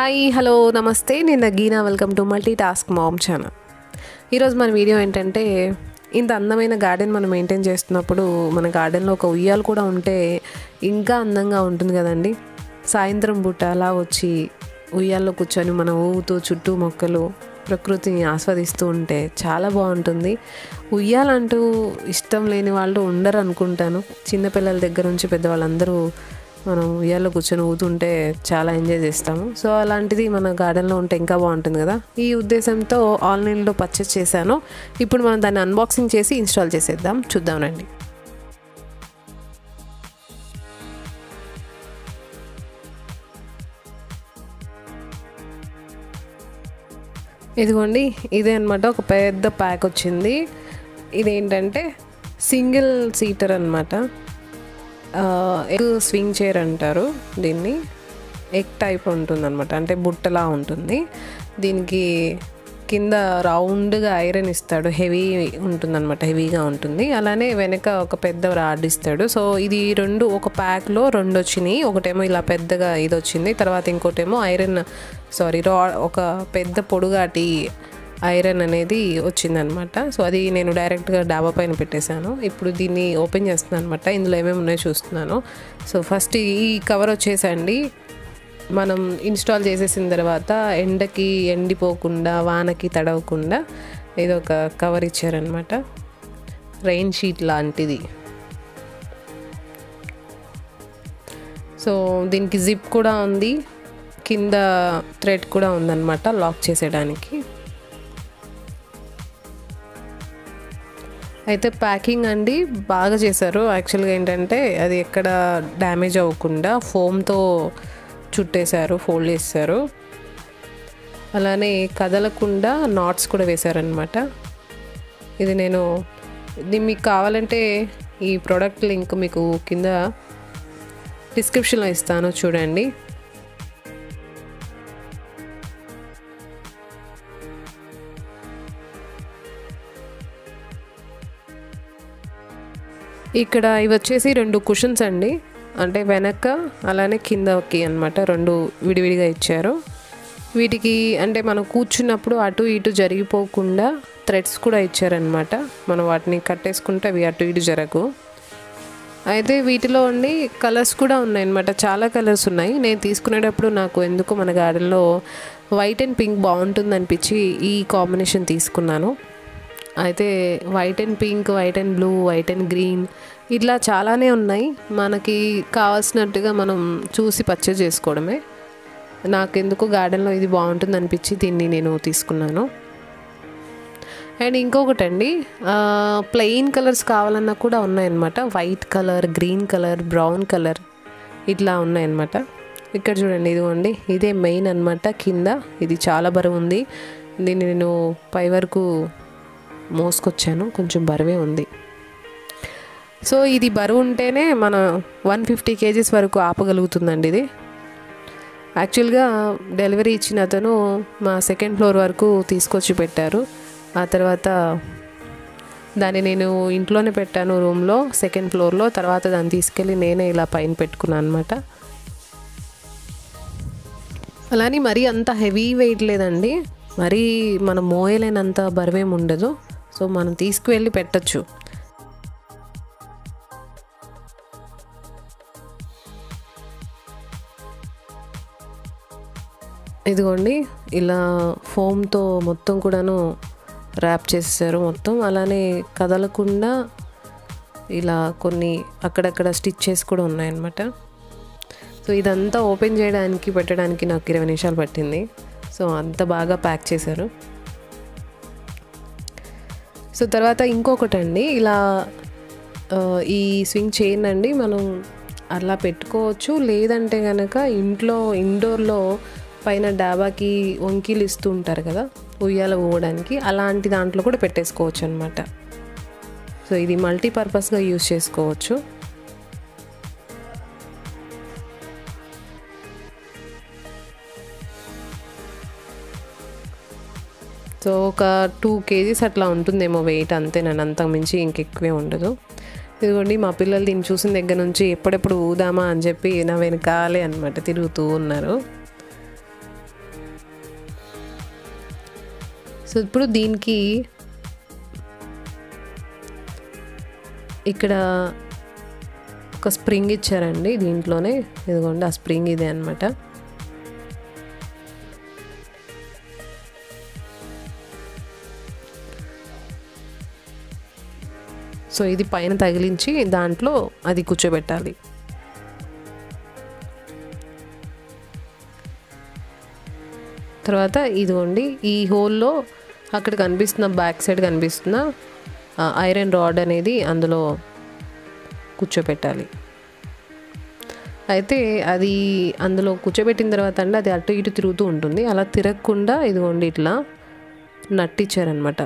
hi hello నమస్తే నేను Nagina welcome to multi task mom channel ఈరోజు మన వీడియో ఏంటంటే ఇంత అందమైన గార్డెన్ మనం మెయింటైన్ చేస్తున్నప్పుడు మన గార్డెన్లో ఒక ఉయ్యాలు కూడా ఉంటే ఇంకా అందంగా ఉంటుంది కదండి సాయంత్రం పూట అలా వచ్చి ఉయ్యాల్లో కూర్చొని మనం ఊగుతూ చుట్టూ మొక్కలు ప్రకృతిని ఆస్వాదిస్తూ ఉంటే చాలా బాగుంటుంది ఉయ్యాలంటూ ఇష్టం లేని వాళ్ళు ఉండరు అనుకుంటాను చిన్నపిల్లల దగ్గర నుంచి పెద్దవాళ్ళందరూ మనం ఉయ్యాల్లో కూర్చొని ఊతుంటే చాలా ఎంజాయ్ చేస్తాము సో అలాంటిది మన గార్డెన్లో ఉంటే ఇంకా బాగుంటుంది కదా ఈ ఉద్దేశంతో ఆన్లైన్లో పర్చేస్ చేశాను ఇప్పుడు మనం దాన్ని అన్బాక్సింగ్ చేసి ఇన్స్టాల్ చేసేద్దాం చూద్దాం రండి ఇదిగోండి ఇదే అనమాట ఒక పెద్ద ప్యాక్ వచ్చింది ఇదేంటంటే సింగిల్ సీటర్ అనమాట ఎగ్ స్వింగ్ చైర్ అంటారు దీన్ని ఎగ్ టైప్ ఉంటుంది అనమాట అంటే బుట్టలా ఉంటుంది దీనికి కింద రౌండ్గా ఐరన్ ఇస్తాడు హెవీ ఉంటుందన్నమాట హెవీగా ఉంటుంది అలానే వెనక ఒక పెద్ద రాడ్ ఇస్తాడు సో ఇది రెండు ఒక ప్యాక్లో రెండు వచ్చినాయి ఒకటేమో ఇలా పెద్దగా ఇది వచ్చింది తర్వాత ఇంకోటేమో ఐరన్ సారీ రా ఒక పెద్ద పొడుగాటి ఐరన్ అనేది వచ్చిందనమాట సో అది నేను డైరెక్ట్గా డాబా పైన పెట్టేశాను ఇప్పుడు దీన్ని ఓపెన్ చేస్తున్నాను అనమాట ఇందులో ఏమేమి ఉన్నాయో చూస్తున్నాను సో ఫస్ట్ ఈ కవర్ వచ్చేసండి మనం ఇన్స్టాల్ చేసేసిన తర్వాత ఎండకి ఎండిపోకుండా వానకి తడవకుండా ఇది ఒక కవర్ ఇచ్చారనమాట రెయిన్ షీట్ లాంటిది సో దీనికి జిప్ కూడా ఉంది కింద థ్రెడ్ కూడా ఉందన్నమాట లాక్ చేసేయడానికి అయితే ప్యాకింగ్ అండి బాగా చేశారు యాక్చువల్గా ఏంటంటే అది ఎక్కడ డ్యామేజ్ అవ్వకుండా ఫోమ్తో చుట్టేశారు ఫోల్డ్ చేశారు అలానే కదలకుండా నాట్స్ కూడా వేశారనమాట ఇది నేను ఇది మీకు కావాలంటే ఈ ప్రోడక్ట్ లింక్ మీకు కింద డిస్క్రిప్షన్లో ఇస్తాను చూడండి ఇక్కడ ఇవి వచ్చేసి రెండు కుషన్స్ అండి అంటే వెనక అలానే కిందకి అనమాట రెండు విడివిడిగా ఇచ్చారు వీటికి అంటే మనం కూర్చున్నప్పుడు అటు ఇటు జరిగిపోకుండా థ్రెడ్స్ కూడా ఇచ్చారనమాట మనం వాటిని కట్టేసుకుంటే అవి అటు ఇటు జరగవు అయితే వీటిలో ఉండి కలర్స్ కూడా ఉన్నాయన్నమాట చాలా కలర్స్ ఉన్నాయి నేను తీసుకునేటప్పుడు నాకు ఎందుకు మన గార్డెన్లో వైట్ అండ్ పింక్ బాగుంటుంది అనిపించి ఈ కాంబినేషన్ తీసుకున్నాను అయితే white and pink white and blue white and green ఇట్లా చాలానే ఉన్నాయి మనకి కావాల్సినట్టుగా మనం చూసి పర్చేజ్ చేసుకోవడమే నాకు ఎందుకు గార్డెన్లో ఇది బాగుంటుంది అనిపించి దీన్ని నేను తీసుకున్నాను అండ్ ఇంకొకటి అండి ప్లెయిన్ కలర్స్ కావాలన్నా కూడా ఉన్నాయన్నమాట white colour green colour brown colour ఇట్లా ఉన్నాయన్నమాట ఇక్కడ చూడండి ఇదిగోండి ఇదే మెయిన్ అనమాట కింద ఇది చాలా బరువు ఉంది దీన్ని నేను పై వరకు మోసుకొచ్చాను కొంచెం బరువే ఉంది సో ఇది బరువు ఉంటేనే మన వన్ ఫిఫ్టీ కేజీస్ వరకు ఆపగలుగుతుందండి ఇది యాక్చువల్గా డెలివరీ ఇచ్చిన అతను మా సెకండ్ ఫ్లోర్ వరకు తీసుకొచ్చి పెట్టారు ఆ తర్వాత దాన్ని నేను ఇంట్లోనే పెట్టాను రూమ్లో సెకండ్ ఫ్లోర్లో తర్వాత దాన్ని తీసుకెళ్ళి నేనే ఇలా పైన పెట్టుకున్నాను అనమాట అలానే మరీ అంత హెవీ వెయిట్ లేదండి మరీ మనం మోయలేనంత బరువేం ఉండదు సో మనం తీసుకువెళ్ళి పెట్టచ్చు ఇదిగోండి ఇలా ఫోమ్తో మొత్తం కూడాను ర్యాప్ చేసేసారు మొత్తం అలానే కదలకుండా ఇలా కొన్ని అక్కడక్కడ స్టిచ్చెస్ కూడా ఉన్నాయన్నమాట సో ఇదంతా ఓపెన్ చేయడానికి పెట్టడానికి నాకు ఇరవై నిమిషాలు పట్టింది సో అంత బాగా ప్యాక్ చేశారు సో తర్వాత ఇంకొకటి అండి ఇలా ఈ స్వింగ్ చైన్ అండి మనం అలా పెట్టుకోవచ్చు లేదంటే కనుక ఇంట్లో ఇండోర్లో పైన డాబాకి వంకీలు ఇస్తూ ఉంటారు కదా ఉయ్యాల ఊగడానికి అలాంటి దాంట్లో కూడా పెట్టేసుకోవచ్చు అనమాట సో ఇది మల్టీపర్పస్గా యూస్ చేసుకోవచ్చు సో ఒక టూ కేజీస్ అట్లా ఉంటుందేమో వెయిట్ అంతే నన్ను అంతకు మించి ఇంకెక్కువే ఉండదు ఇదిగోండి మా పిల్లలు దీన్ని చూసిన దగ్గర నుంచి ఎప్పుడెప్పుడు ఊదామా అని చెప్పి నా వెనకాలే అనమాట తిరుగుతూ ఉన్నారు సో ఇప్పుడు దీనికి ఇక్కడ ఒక స్ప్రింగ్ ఇచ్చారండి దీంట్లోనే ఇదిగోండి ఆ స్ప్రింగ్ ఇదే అనమాట సో ఇది పైన తగిలించి దాంట్లో అది కూర్చోబెట్టాలి తర్వాత ఇదిగోండి ఈ హోల్లో అక్కడ కనిపిస్తున్న బ్యాక్ సైడ్ కనిపిస్తున్న ఐరన్ రాడ్ అనేది అందులో కూర్చోబెట్టాలి అయితే అది అందులో కూర్చోబెట్టిన తర్వాత అండి అది అటు ఇటు తిరుగుతూ ఉంటుంది అలా తిరగకుండా ఇదిగోండి ఇట్లా నట్టిచ్చారనమాట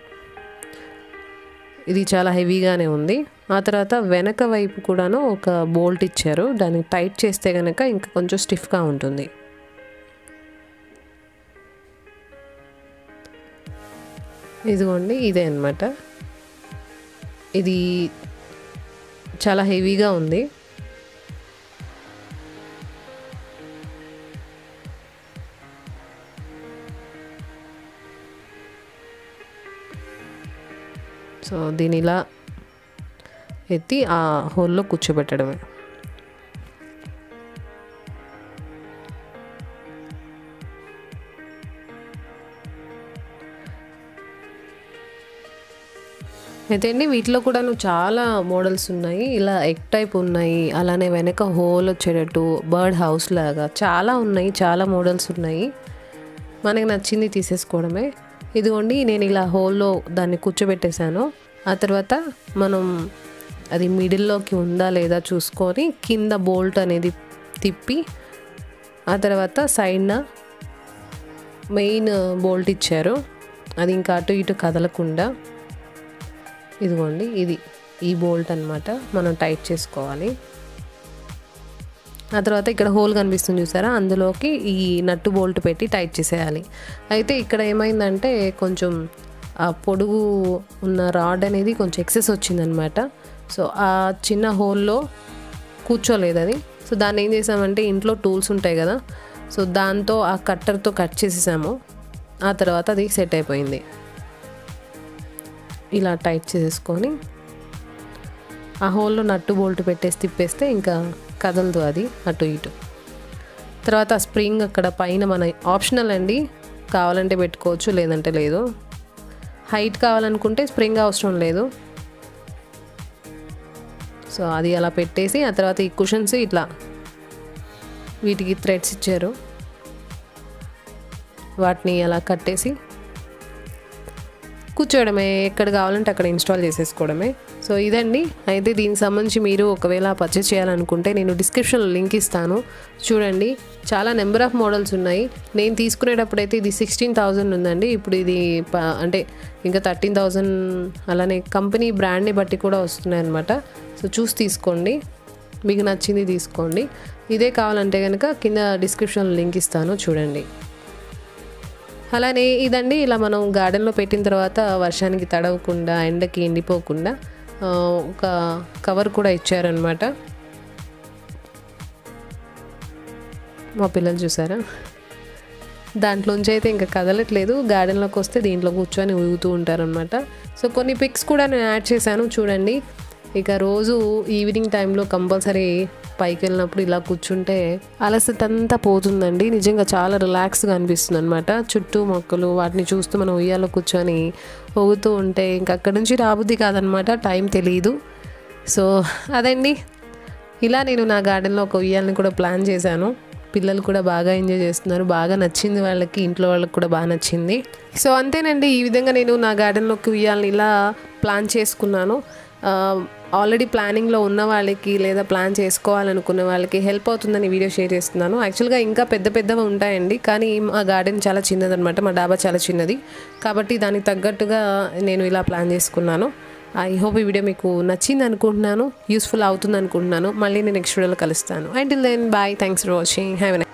ఇది చాలా హెవీగానే ఉంది ఆ తర్వాత వెనక వైపు కూడాను ఒక బోల్ట్ ఇచ్చారు దాన్ని టైట్ చేస్తే కనుక ఇంకా కొంచెం స్టిఫ్గా ఉంటుంది ఇదిగోండి ఇదే అనమాట ఇది చాలా హెవీగా ఉంది సో దీని ఇలా ఎత్తి ఆ హోల్లో కూర్చోబెట్టడమే అయితే అండి వీటిలో కూడాను చాలా మోడల్స్ ఉన్నాయి ఇలా ఎగ్ టైప్ ఉన్నాయి అలానే వెనక హోల్ వచ్చేటట్టు బర్డ్ హౌస్ లాగా చాలా ఉన్నాయి చాలా మోడల్స్ ఉన్నాయి మనకి నచ్చింది తీసేసుకోవడమే ఇదిగోండి నేను ఇలా హోల్లో దాన్ని కూర్చోబెట్టేశాను ఆ తర్వాత మనం అది మిడిల్లోకి ఉందా లేదా చూసుకొని కింద బోల్ట్ అనేది తిప్పి ఆ తర్వాత సైడ్న మెయిన్ బోల్ట్ ఇచ్చారు అది ఇంకా అటు ఇటు కదలకుండా ఇదిగోండి ఇది ఈ బోల్ట్ అనమాట మనం టైట్ చేసుకోవాలి ఆ తర్వాత ఇక్కడ హోల్ కనిపిస్తుంది చూసారా అందులోకి ఈ నట్టు బోల్ట్ పెట్టి టైట్ చేసేయాలి అయితే ఇక్కడ ఏమైందంటే కొంచెం ఆ పొడుగు ఉన్న రాడ్ అనేది కొంచెం ఎక్సెస్ వచ్చిందనమాట సో ఆ చిన్న హోల్లో కూర్చోలేదు అది సో దాన్ని ఏం చేసామంటే ఇంట్లో టూల్స్ ఉంటాయి కదా సో దాంతో ఆ కట్టర్తో కట్ చేసేసాము ఆ తర్వాత అది సెట్ అయిపోయింది ఇలా టైట్ చేసేసుకొని ఆ హోల్లో నట్టు బోల్ట్ పెట్టేసి తిప్పేస్తే ఇంకా కదలదు అది అటు ఇటు తర్వాత ఆ స్ప్రింగ్ అక్కడ పైన మన ఆప్షనల్ అండి కావాలంటే పెట్టుకోవచ్చు లేదంటే లేదు హైట్ కావాలనుకుంటే స్ప్రింగ్ అవసరం లేదు సో అది అలా పెట్టేసి ఆ తర్వాత ఈ కుషన్స్ ఇట్లా వీటికి థ్రెడ్స్ ఇచ్చారు వాటిని అలా కట్టేసి కూర్చోవడమే ఎక్కడ కావాలంటే అక్కడ ఇన్స్టాల్ చేసేసుకోవడమే సో ఇదండి అయితే దీనికి సంబంధించి మీరు ఒకవేళ పర్చేస్ చేయాలనుకుంటే నేను డిస్క్రిప్షన్లో లింక్ ఇస్తాను చూడండి చాలా నెంబర్ ఆఫ్ మోడల్స్ ఉన్నాయి నేను తీసుకునేటప్పుడు అయితే ఇది సిక్స్టీన్ థౌజండ్ ఉందండి ఇప్పుడు ఇది ప- అంటే ఇంకా థర్టీన్ థౌజండ్ అలానే కంపెనీ బ్రాండ్ని బట్టి కూడా వస్తున్నాయి అనమాట సో చూసి తీసుకోండి మీకు నచ్చింది తీసుకోండి ఇదే కావాలంటే కనుక కింద డిస్క్రిప్షన్లో లింక్ ఇస్తాను చూడండి అలానే ఇదండి ఇలా మనం గార్డెన్లో పెట్టిన తర్వాత వర్షానికి తడవకుండా ఎండకి ఎండిపోకుండా ఆ, ఒక కవర్ కూడా ఇచ్చారనమాట మా పిల్లలు చూసారా దాంట్లోంచి అయితే ఇంకా కదలట్లేదు గార్డెన్లోకి వస్తే దీంట్లో కూర్చొని ఊగుతూ ఉంటారనమాట సో కొన్ని పిక్స్ కూడా నేను యాడ్ చేశాను చూడండి ఇక రోజు ఈవినింగ్ టైంలో కంపల్సరీ పైకి వెళ్ళినప్పుడు ఇలా కూర్చుంటే అలసట అంతా పోతుందండి నిజంగా చాలా రిలాక్స్గా అనిపిస్తుంది అనమాట చుట్టూ మొక్కలు వాటిని చూస్తూ మనం ఉయ్యాలో కూర్చొని ఊగుతూ ఉంటే ఇంక అక్కడి నుంచి రాబుద్ది కాదనమాట టైం తెలియదు సో అదండి ఇలా నేను నా గార్డెన్లో ఒక ఉయ్యాలని కూడా ప్లాన్ చేశాను పిల్లలు కూడా బాగా ఎంజాయ్ చేస్తున్నారు బాగా నచ్చింది వాళ్ళకి ఇంట్లో వాళ్ళకి కూడా బాగా నచ్చింది సో అంతేనండి ఈ విధంగా నేను నా గార్డెన్లోకి ఉయ్యాలని ఇలా ప్లాన్ చేసుకున్నాను ఆ, ఆల్రెడీ ప్లానింగ్లో ఉన్న వాళ్ళకి లేదా ప్లాన్ చేసుకోవాలనుకున్న వాళ్ళకి హెల్ప్ అవుతుందని వీడియో షేర్ చేస్తున్నాను యాక్చువల్గా ఇంకా పెద్ద పెద్దవి ఉంటాయండి కానీ మా గార్డెన్ చాలా చిన్నదనమాట మా డాబా చాలా చిన్నది కాబట్టి దానికి తగ్గట్టుగా నేను ఇలా ప్లాన్ చేసుకున్నాను ఐ హోప్ ఈ వీడియో మీకు నచ్చింది అనుకుంటున్నాను యూస్ఫుల్ అవుతుంది అనుకుంటున్నాను మళ్ళీ నేను నెక్స్ట్ వీడియోలో కలుస్తాను and then bye thanks for watching have